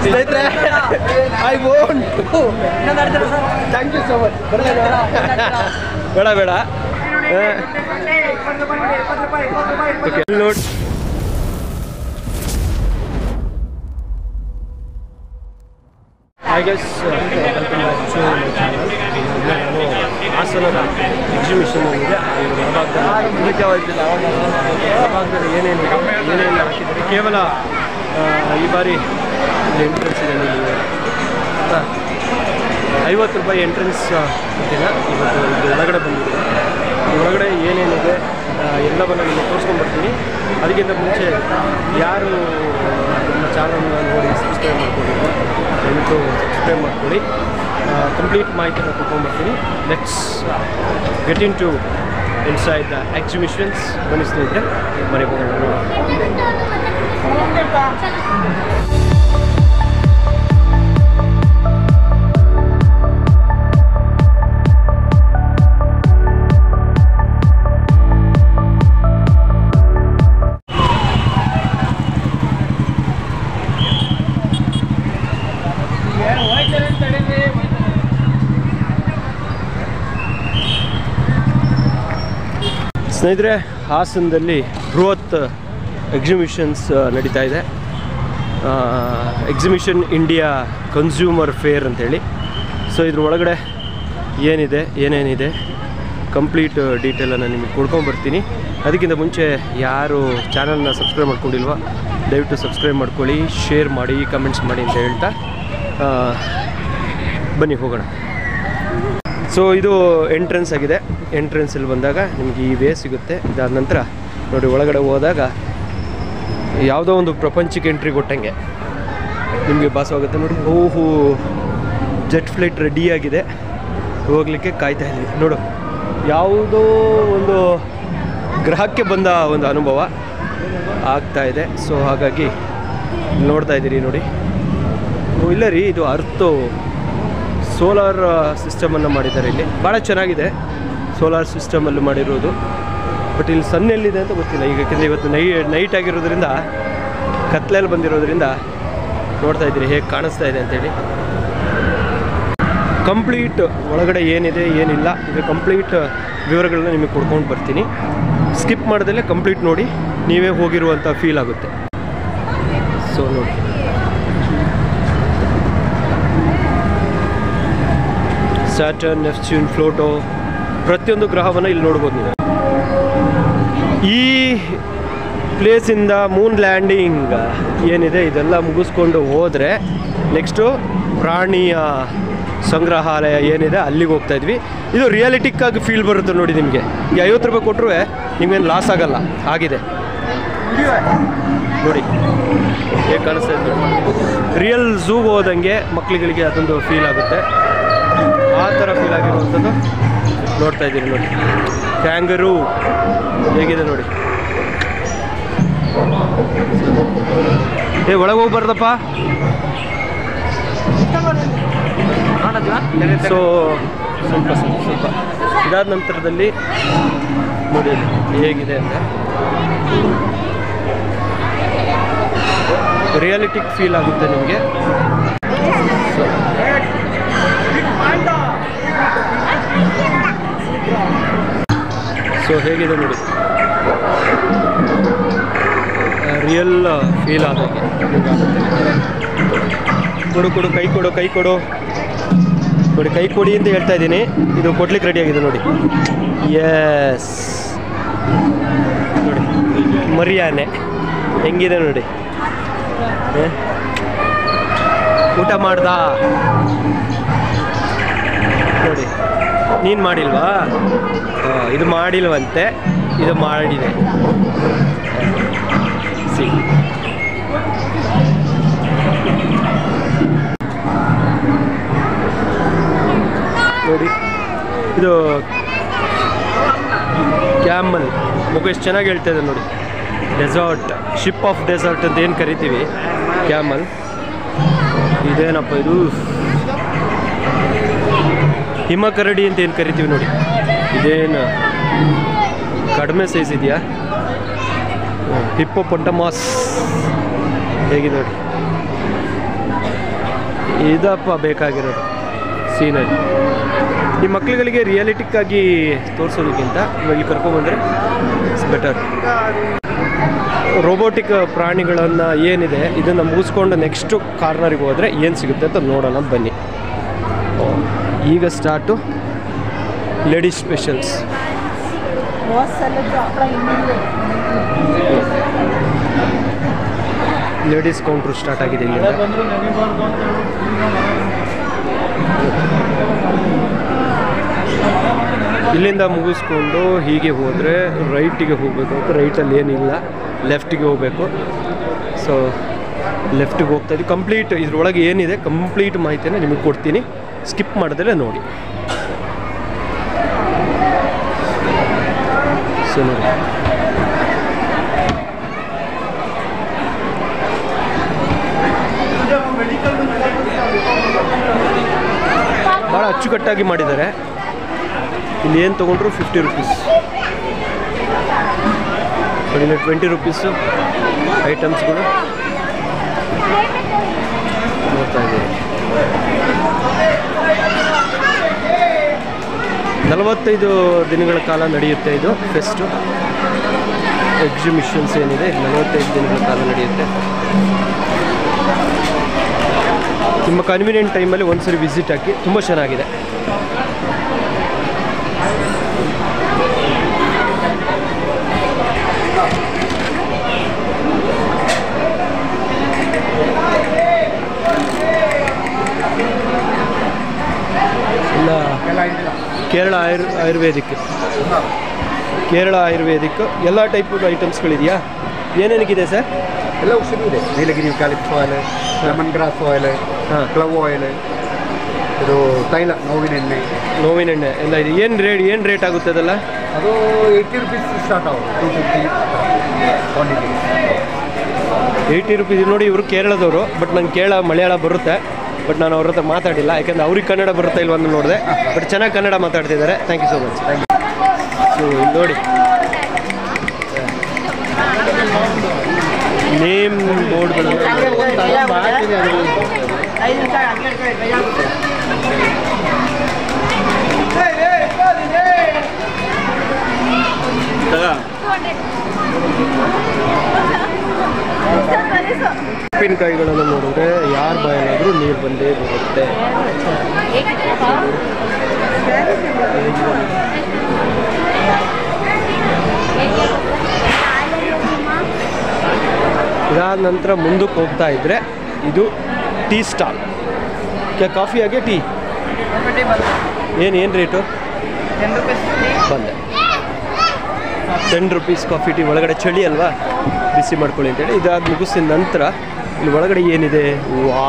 ಸ್ನೇಹಿತರೆ I won't thank you so much ಬೇಡ ಬೇಡ ಓಕೆ ನೋಡಿ ಐ ಗೆಸ್ ಹಾಸನದ ಎಕ್ಸಿಬಿಷನ್ ಇದೆ ಅಲ್ಲಿ ಹೊರಭಾಗದಲ್ಲಿ ಮುಖ್ಯವಾಗಿದ್ದಿಲ್ಲ ಹೊರಭಾಗದಲ್ಲಿ ಏನೇನು ಏನೇನು ಹಾಕಿದ್ದಾರೆ ಕೇವಲ ಆ, ಈ ಬಾರಿ ಎಂಟ್ರೆನ್ಸ್ ಇದೆ ನಿಮಗೆ ಆ, ಐವತ್ತು ರೂಪಾಯಿ ಎಂಟ್ರೆನ್ಸ್ ಅಂತಿಲ್ಲ ಇವತ್ತು ಇದು ಒಳಗಡೆ ಬಂದಿದೆ ಈ ಒಳಗಡೆ ಏನೇನಿದೆ ಆ, ಎಲ್ಲವನ್ನು ನಿಮಗೆ ತೋರಿಸ್ಕೊಂಡ್ಬರ್ತೀನಿ ಅದಕ್ಕಿಂತ ಮುಂಚೆ ಯಾರು ನಮ್ಮ ಚಾನಲ್ನ ನೋಡಿ ಸಬ್ಸ್ಕ್ರೈಬ್ ಮಾಡ್ಕೊಂಡಿಲ್ಲ ದಯವಿಟ್ಟು ಸಬ್ಸ್ಕ್ರೈಬ್ ಮಾಡ್ಕೊಳ್ಳಿ ಕಂಪ್ಲೀಟ್ ಮಾಹಿತಿನ ಕೊಟ್ಕೊಂಡ್ಬರ್ತೀನಿ let's get into inside the exhibitions ಬನ್ನಿ ಸ್ನೇಹಿತರೆ ಮನೆಗೆ ಹೋಗೋಣ ನೋಡೋಣ. ಸ್ನೇಹಿತರೆ ಹಾಸನದಲ್ಲಿ ಬೃಹತ್ ಎಕ್ಸಿಬಿಷನ್ಸ್ ನಡೀತಾ ಇದೆ ಎಕ್ಸಿಬಿಷನ್ ಇಂಡಿಯಾ ಕನ್ಸ್ಯೂಮರ್ ಫೇರ್ ಅಂತೇಳಿ ಸೊ ಇದ್ರ ಒಳಗಡೆ ಏನಿದೆ ಏನೇನಿದೆ ಕಂಪ್ಲೀಟ್ ಡೀಟೇಲನ್ನು ನಿಮಗೆ ಕೊಡ್ಕೊಂಬರ್ತೀನಿ ಅದಕ್ಕಿಂತ ಮುಂಚೆ ಯಾರು ಚಾನಲ್ನ ಸಬ್ಸ್ಕ್ರೈಬ್ ಮಾಡ್ಕೊಂಡಿಲ್ವಾ ದಯವಿಟ್ಟು ಸಬ್ಸ್ಕ್ರೈಬ್ ಮಾಡ್ಕೊಳ್ಳಿ ಶೇರ್ ಮಾಡಿ ಕಮೆಂಟ್ಸ್ ಮಾಡಿ ಅಂತ ಹೇಳ್ತಾ ಆ, ಬನ್ನಿ ಹೋಗೋಣ ಸೊ ಇದು ಎಂಟ್ರೆನ್ಸ್ ಆಗಿದೆ ಎಂಟ್ರೆನ್ಸಲ್ಲಿ ಬಂದಾಗ ನಿಮಗೆ ಈ ವೇ ಸಿಗುತ್ತೆ ಇದಾದ ನಂತರ ನೋಡಿ ಒಳಗಡೆ ಹೋದಾಗ ಯಾವುದೋ ಒಂದು ಪ್ರಪಂಚಕ್ಕೆ ಎಂಟ್ರಿ ಕೊಟ್ಟಂಗೆ ನಿಮಗೆ ಭಾಸವಾಗುತ್ತೆ ನೋಡಿ ಓಹೋ ಜೆಟ್ ಫ್ಲೈಟ್ ರೆಡಿಯಾಗಿದೆ ಹೋಗ್ಲಿಕ್ಕೆ ಕಾಯ್ತಾ ಇದ್ವಿ ನೋಡು ಯಾವುದೋ ಒಂದು ಗ್ರಹಕ್ಕೆ ಬಂದ ಒಂದು ಅನುಭವ ಆಗ್ತಾ ಇದೆ ಸೊ ಹಾಗಾಗಿ ನೋಡ್ತಾ ಇದ್ದೀರಿ ನೋಡಿ ಓ, ಇಲ್ಲ ರೀ ಇದು ಅರ್ಥು ಸೋಲಾರ್ ಸಿಸ್ಟಮನ್ನು ಮಾಡಿದ್ದಾರೆ ಇಲ್ಲಿ ಭಾಳ ಚೆನ್ನಾಗಿದೆ ಸೋಲಾರ್ ಸಿಸ್ಟಮಲ್ಲಿ ಮಾಡಿರೋದು ಬಟ್ ಇಲ್ಲಿ ಸನ್ ಎಲ್ಲಿದೆ ಅಂತ ಗೊತ್ತಿಲ್ಲ ಈಗ ಯಾಕೆಂದರೆ ಇವತ್ತು ನೈ ನೈಟ್ ಆಗಿರೋದ್ರಿಂದ ಕತ್ಲೆಯಲ್ಲಿ ಬಂದಿರೋದ್ರಿಂದ ನೋಡ್ತಾ ಇದ್ದೀರಿ ಹೇಗೆ ಕಾಣಿಸ್ತಾ ಇದೆ ಅಂತೇಳಿ ಕಂಪ್ಲೀಟ್ ಒಳಗಡೆ ಏನಿದೆ ಏನಿಲ್ಲ ಇದು ಕಂಪ್ಲೀಟ್ ವಿವರಗಳನ್ನ ನಿಮಗೆ ಕೊಡ್ಕೊಂಡು ಬರ್ತೀನಿ ಸ್ಕಿಪ್ ಮಾಡ್ದಲ್ಲೇ ಕಂಪ್ಲೀಟ್ ನೋಡಿ ನೀವೇ ಹೋಗಿರುವಂಥ ಫೀಲ್ ಆಗುತ್ತೆ ಸೊ ನೋಡಿ ಸ್ಯಾಟರ್ನ್ ನೆಫ್ಚ್ಯೂನ್ ಫ್ಲೋಟೋ ಪ್ರತಿಯೊಂದು ಗ್ರಹವನ್ನು ಇಲ್ಲಿ ನೋಡ್ಬೋದು ನೀವು ಈ ಪ್ಲೇಸಿಂದ ಮೂನ್ ಲ್ಯಾಂಡಿಂಗ್ ಏನಿದೆ ಇದೆಲ್ಲ ಮುಗಿಸ್ಕೊಂಡು ಹೋದರೆ ನೆಕ್ಸ್ಟು ಪ್ರಾಣಿಯ ಸಂಗ್ರಹಾಲಯ ಏನಿದೆ ಅಲ್ಲಿಗೆ ಹೋಗ್ತಾ ಇದ್ವಿ ಇದು ರಿಯಾಲಿಟಿಕ್ ಆಗಿ ಫೀಲ್ ಬರುತ್ತೆ ನೋಡಿ ನಿಮಗೆ ಈ ಐವತ್ತು ರೂಪಾಯಿ ಕೊಟ್ಟರು ನಿಮ್ಗೇನು ಲಾಸ್ ಆಗಲ್ಲ ಆಗಿದೆ ನೋಡಿ ಹೇಗೆ ಕಾಣಿಸ್ತಾ ಇದೆ ರಿಯಲ್ ಝೂಗೆ ಹೋದಂಗೆ ಮಕ್ಕಳುಗಳಿಗೆ ಅದೊಂದು ಫೀಲ್ ಆಗುತ್ತೆ ಆ ಥರ ಫೀಲ್ ಆಗಿರುವಂಥದ್ದು ನೋಡ್ತಾ ಇದ್ದೀರಿ ನೋಡಿ ಕ್ಯಾಂಗರು ಹೇಗಿದೆ ನೋಡಿ ಏ ಒಳಗೆ ಹೋಗ್ಬಾರ್ದಪ್ಪ ಸೊ ಸ್ವಲ್ಪ ಸ್ವಲ್ಪ ಸ್ವಲ್ಪ ಇದಾದ ನಂತರದಲ್ಲಿ ನೋಡಿ ಅಲ್ಲಿ ಹೇಗಿದೆ ಅಂತ ರಿಯಾಲಿಟಿಕ್ ಫೀಲ್ ಆಗುತ್ತೆ ನಿಮಗೆ ಸೊ ಹೇಗಿದೆ ನೋಡಿ ರಿಯಲ್ ಫೀಲ್ ಆದಾಗೆ ಕೊಡು ಕೊಡು ಕೈ ಕೊಡು ಕೈ ಕೊಡು ನೋಡಿ ಕೈ ಕೊಡಿ ಅಂತ ಹೇಳ್ತಾ ಇದ್ದೀನಿ ಇದು ಕೊಡ್ಲಿಕ್ಕೆ ರೆಡಿ ಆಗಿದೆ ನೋಡಿ ಎಸ್ ನೋಡಿ ಮರಿಯಾನೆ ಹೆಂಗಿದೆ ನೋಡಿ ಏ? ಊಟ ಮಾಡ್ದ ನೋಡಿ ನೀನು ಮಾಡಿಲ್ವಾ ಆ, ಇದು ಮಾಡಿಲ್ವಂತೆ ಇದು ಮಾಡಿದೆ ಸಿ ನೋಡಿ ಇದು ಕ್ಯಾಮಲ್ ಮಗು ಎಷ್ಟು ಚೆನ್ನಾಗಿ ಹೇಳ್ತಾ ಇದೆ ನೋಡಿ ಡೆಸರ್ಟ್ ಶಿಪ್ ಆಫ್ ಡೆಸರ್ಟ್ ಅಂತ ಏನು ಕರಿತೀವಿ ಕ್ಯಾಮಲ್ ಇದೇನಪ್ಪ ಇದು ಹಿಮಕರಡಿ ಅಂತ ಏನು ಕರಿತೀವಿ ನೋಡಿ ಇದೇನು ಕಡಿಮೆ ಸೈಜ್ ಇದೆಯಾ ಹಿಪ್ಪೋ ಪೊಂಟಮಾಸ್ ಹೇಗಿದೆ ನೋಡಿ ಇದಪ್ಪ ಬೇಕಾಗಿರೋದು ಸೀನರಿ ಈ ಮಕ್ಕಳುಗಳಿಗೆ ರಿಯಾಲಿಟಿಕ್ ಆಗಿ ತೋರಿಸೋದಕ್ಕಿಂತ ಇಲ್ಲಿ ಕರ್ಕೊಂಬಂದರೆ ಇಟ್ಸ್ ಬೆಟರ್ ರೋಬೋಟಿಕ್ ಪ್ರಾಣಿಗಳನ್ನು ಏನಿದೆ ಇದನ್ನು ಮುಗಿಸ್ಕೊಂಡು ನೆಕ್ಸ್ಟು ಕಾರ್ನರಿಗೆ ಹೋದರೆ ಏನು ಸಿಗುತ್ತೆ ಅಂತ ನೋಡೋಣ ಬನ್ನಿ ಈಗ ಸ್ಟಾರ್ಟು ಲೇಡೀಸ್ ಸ್ಪೆಷಲ್ಸ್ बहुत साल जो अपना हिंदी ಲೇಡೀಸ್ ಕೌಂಟ್ರ್ ಸ್ಟಾರ್ಟ್ ಆಗಿದೆ ಇಲ್ಲಿಂದ ಇಲ್ಲಿಂದ ಮುಗಿಸ್ಕೊಂಡು ಹೀಗೆ ಹೋದರೆ ರೈಟಿಗೆ ಹೋಗಬೇಕು ಅಂತ ರೈಟಲ್ಲಿ ಏನಿಲ್ಲ ಲೆಫ್ಟಿಗೆ ಹೋಗಬೇಕು ಸೊ ಲೆಫ್ಟಿಗೆ ಹೋಗ್ತಾ ಇದ್ದೀವಿ ಕಂಪ್ಲೀಟ್ ಇದ್ರೊಳಗೆ ಏನಿದೆ ಕಂಪ್ಲೀಟ್ ಮಾಹಿತಿಯನ್ನು ನಿಮಗೆ ಕೊಡ್ತೀನಿ ಸ್ಕಿಪ್ ಮಾಡಿದ್ರೆ ನೋಡಿ ಸೊ ನೋಡಿ ಭಾಳ ಅಚ್ಚುಕಟ್ಟಾಗಿ ಮಾಡಿದ್ದಾರೆ ಇಲ್ಲಿ ಏನು ತೊಗೊಂಡ್ರು ಫಿಫ್ಟಿ ರುಪೀಸ್ ಇಲ್ಲಿ ಟ್ವೆಂಟಿ ರುಪೀಸು ಐಟಮ್ಸ್ಗಳು ನೋಡ್ತಾ ಇದ್ದೀರಿ ನಲವತ್ತೈದು ದಿನಗಳ ಕಾಲ ನಡೆಯುತ್ತೆ ಇದು ಫೆಸ್ಟು ಎಕ್ಸಿಬಿಷನ್ಸ್ ಏನಿದೆ ನಲವತ್ತೈದು ದಿನಗಳ ಕಾಲ ನಡೆಯುತ್ತೆ ನಿಮ್ಮ ಕನ್ವೀನಿಯಂಟ್ ಟೈಮಲ್ಲಿ ಒಂದ್ಸರಿ ವಿಸಿಟ್ ಹಾಕಿ ತುಂಬ ಚೆನ್ನಾಗಿದೆ ಇಲ್ಲ ಕೇರಳ ಆಯುರ್ ಆಯುರ್ವೇದಿಕ್ ಕೇರಳ ಆಯುರ್ವೇದಿಕ್ ಎಲ್ಲ ಟೈಪ್ ಐಟಮ್ಸ್ಗಳಿದೆಯಾ ಏನೇನಕ್ಕಿದೆ ಸರ್ ಎಲ್ಲ ಔಷಧಿ ಇದೆ ನೀಲಗಿರಿ eucalyptus oil lemon grass oil ಹಾ. ಕ್ಲವ್ ಆಯಿಲ್ ಇದು ತೈಲ ನೋವಿನ ಎಣ್ಣೆ ನೋವಿನ ಎಣ್ಣೆ ಎಲ್ಲ ಇದೆ ಏನು ರೇಟ್ ಏನು ರೇಟ್ ಆಗುತ್ತೆ ಅದೆಲ್ಲ ಅದು ಏಯ್ಟಿ ರುಪೀಸ್ ಸ್ಟಾರ್ಟ್ ಆಗುತ್ತೆ two fifty quantity eighty rupees ನೋಡಿ ಇವರು ಕೇರಳದವರು ಬಟ್ ನಂಗೆ ಕೇರಳ ಮಲಯಾಳ ಬರುತ್ತೆ ಬಟ್ ನಾನು ಅವ್ರ ಹತ್ರ ಮಾತಾಡಿಲ್ಲ ಯಾಕಂದ್ರೆ ಅವ್ರಿಗೆ ಕನ್ನಡ ಬರುತ್ತೆ ಇಲ್ವ ಅಂತ ನೋಡಿದೆ ಬಟ್ ಚೆನ್ನಾಗಿ ಕನ್ನಡ ಮಾತಾಡ್ತಿದ್ದಾರೆ thank you so much so ಇಲ್ಲಿ ನೋಡಿ ನೇಮ್ ಬೋರ್ಡ್ಗಳು ಉಪ್ಪಿನಕಾಯಿಗಳನ್ನು ನೋಡಿದ್ರೆ ಯಾರ ಬಾಯಲ್ಲಾದರೂ ನೀರು ಬಂದೇ ಬರುತ್ತೆ ಇದಾದ ನಂತರ ಮುಂದಕ್ಕೆ ಹೋಗ್ತಾ ಇದ್ರೆ ಇದು ಟೀ ಸ್ಟಾಲ್ ಕ್ಯಾ ಕಾಫಿ ಹಾಗೆ ಟೀ ಏನು ಏನು ರೇಟು ಬಂದೆ ಟೆನ್ ರುಪೀಸ್ ಕಾಫಿ ಟೀ ಒಳಗಡೆ ಚಳಿ ಅಲ್ವಾ ಬಿಸಿ ಮಾಡ್ಕೊಳ್ಳಿ ಅಂತೇಳಿ ಇದಾದ ಮುಗಿಸಿದ ನಂತರ ಇಲ್ಲಿ ಒಳಗಡೆ ಏನಿದೆ ವಾ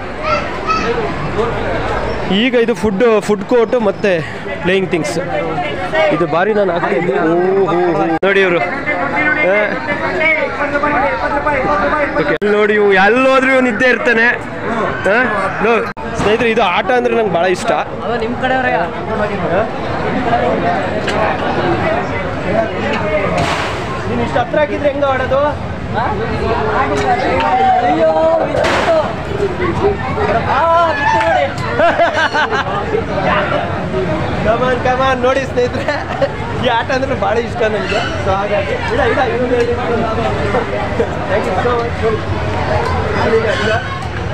ಈಗ ಇದು ಫುಡ್ ಫುಡ್ ಕೋರ್ಟು ಮತ್ತು ಪ್ಲೇಯಿಂಗ್ ಥಿಂಗ್ಸ್ ಇದು ಬಾರಿ ನಾನು ಆಗ್ತಾ ಇದ್ದೀನಿ ಓ ಹೋ ಹೋ. ನೋಡಿ ಇವರು ನೋಡಿ ಇವು ಎಲ್ಲೋದ್ರೂ ಇವ್ನು ಇದ್ದೇ ಇರ್ತಾನೆ ಆ? ನೋ ಸ್ನೇಹಿತರೆ ಇದು ಆಟ ಅಂದ್ರೆ ನಂಗೆ ಭಾಳ ಇಷ್ಟ ನಿಮ್ಮ ಕಡೆಯವರೇ ನೀನು ಇಷ್ಟು ಹತ್ರ ಹಾಕಿದ್ರೆ ಹೆಂಗ ಆಡೋದು ಅಯ್ಯೋ ಬಿತ್ತು. ಆ, ಬಿತ್ತು ನೋಡಿ ಕಮಾನ್ ಕಮಾನ್ ನೋಡಿ ಸ್ನೇಹಿತರೆ ಈ ಆಟ ಅಂದ್ರೆ ಭಾಳ ಇಷ್ಟ ನನಗೆ ಸೊ ಹಾಗಾಗಿ ಇಡ ಇಡ ಥ್ಯಾಂಕ್ ಯು ಸೋ ಮಚ್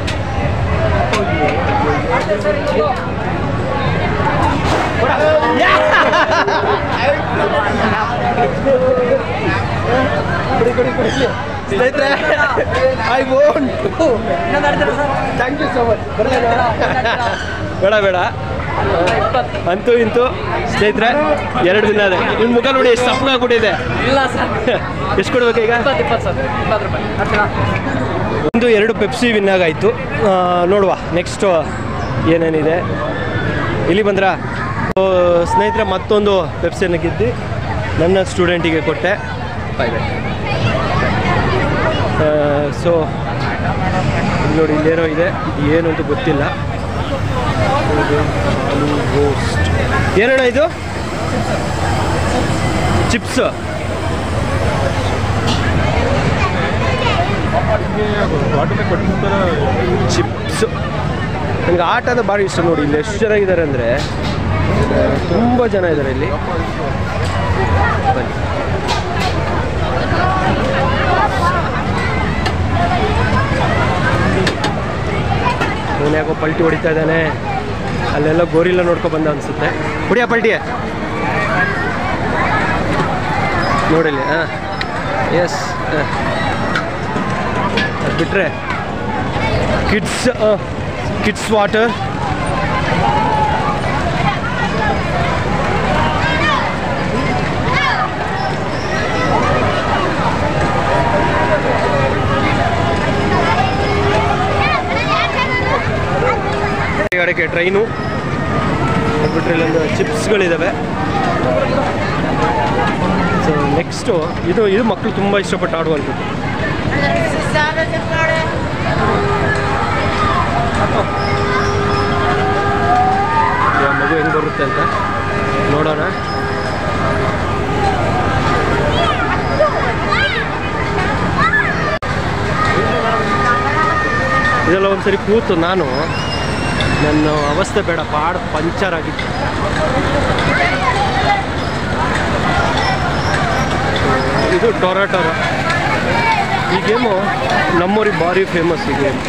ಸ್ನೇಹಿತರೆ ಐ ವೋಂಟ್ ಇನ್ನೊಂದು ಆಡ್ತೀರಾ sir thank you so much ಬೇಡ ಬೇಡ ಅಂತೂ ಇಂತೂ ಸ್ನೇಹಿತರೆ ಎರಡು ದಿನ ಅದೇ ನಿನ್ನ ಮುಖ ನೋಡಿ ಎಷ್ಟು ಸಪ್ಪಗಾಗ್ಬಿಟ್ಟಿದೆ ಇಲ್ಲ ಸರ್ ಎಷ್ಟು ಕೊಡ್ಬೇಕು ಈಗ ಇಪ್ಪತ್ತು ಇಪ್ಪತ್ತು ಸರ್ ಇಪ್ಪತ್ತು ರೂಪಾಯಿ ಆಡ್ತೀರಾ ಒಂದು ಎರಡು ಪೆಪ್ಸಿ ವಿನ್ ಆಗಾಯಿತು ನೋಡುವ ನೆಕ್ಸ್ಟು ಏನೇನಿದೆ ಇಲ್ಲಿ ಬಂದ್ರ ಸ್ನೇಹಿತರೆ ಮತ್ತೊಂದು ಪೆಪ್ಸಿಯನ್ನು ಗೆದ್ದು ನನ್ನ ಸ್ಟೂಡೆಂಟಿಗೆ ಕೊಟ್ಟೆ ಸೊ ನೋಡಿ ಇಲ್ಲೇನೋ ಇದೆ ಇದು ಏನು ಅಂತ ಗೊತ್ತಿಲ್ಲ ರೋಸ್ಟ್ ಏನಣ್ಣ ಇದು ಚಿಪ್ಸ್ ಚಿಪ್ಸ್ ನನಗೆ ಆಟದ ಭಾರಿ ಇಷ್ಟ ನೋಡಿ ಇಲ್ಲಿ ಎಷ್ಟು ಜನ ಇದ್ದಾರೆ ಅಂದರೆ ತುಂಬ ಜನ ಇದ್ದಾರೆ ಇಲ್ಲಿ ಬನ್ನಿ ಇವನು ಯಾಕೋ ಪಲ್ಟಿ ಹೊಡಿತಾ ಇದ್ದಾನೆ ಅಲ್ಲೆಲ್ಲ ಗೋರಿಲ್ಲ ನೋಡ್ಕೊ ಬಂದ ಅನ್ಸುತ್ತೆ ಹೊಡಿಯ ಪಲ್ಟಿಯೇ ನೋಡಿಲ್ಲಿ ಹಾಂ ಎಸ್ ಅದು ಬಿಟ್ಟರೆ ಕಿಡ್ಸ್ ಕಿಡ್ಸ್ ವಾಟರ್ ಕಡೆಗೆ ಟ್ರೈನು ಬಿಟ್ಟರೆ ಇಲ್ಲೊಂದು ಚಿಪ್ಸ್ಗಳಿದ್ದಾವೆ ಸೊ ನೆಕ್ಸ್ಟು ಇದು ಇದು ಮಕ್ಕಳು ತುಂಬ ಇಷ್ಟಪಟ್ಟು ಆಡುವಂಥದ್ದು ಇವಾಗ ಮಗು ಹೆಂಗೆ ಬರುತ್ತೆ ಅಂತ ನೋಡೋಣ ಇದೆಲ್ಲ ಒಂದ್ಸರಿ ಕೂತು ನಾನು ನನ್ನ ಅವಸ್ಥೆ ಬೇಡ ಪಾಡ್ ಪಂಚರ್ ಆಗಿತ್ತು ಇದು ಟೊರಾಟೊರ ಈ ಗೇಮು ನಮ್ಮೂರಿಗೆ ಭಾರಿ ಫೇಮಸ್ ಈ ಗೇಮ್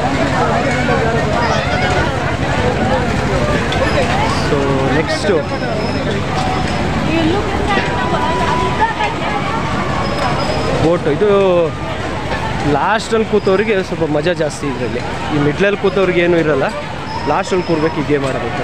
ಸೊ ನೆಕ್ಸ್ಟು ಬೋಟು ಇದು ಲಾಸ್ಟಲ್ಲಿ ಕೂತವ್ರಿಗೆ ಸ್ವಲ್ಪ ಮಜಾ ಜಾಸ್ತಿ ಇದರಲ್ಲಿ ಈ ಮಿಡ್ಲಲ್ಲಿ ಕೂತವ್ರಿಗೆ ಏನೂ ಇರಲ್ಲ ಲಾಸ್ಟಲ್ಲಿ ಕೂರ್ಬೇಕು ಈ ಗೇಮ್ ಆಡಬೇಕು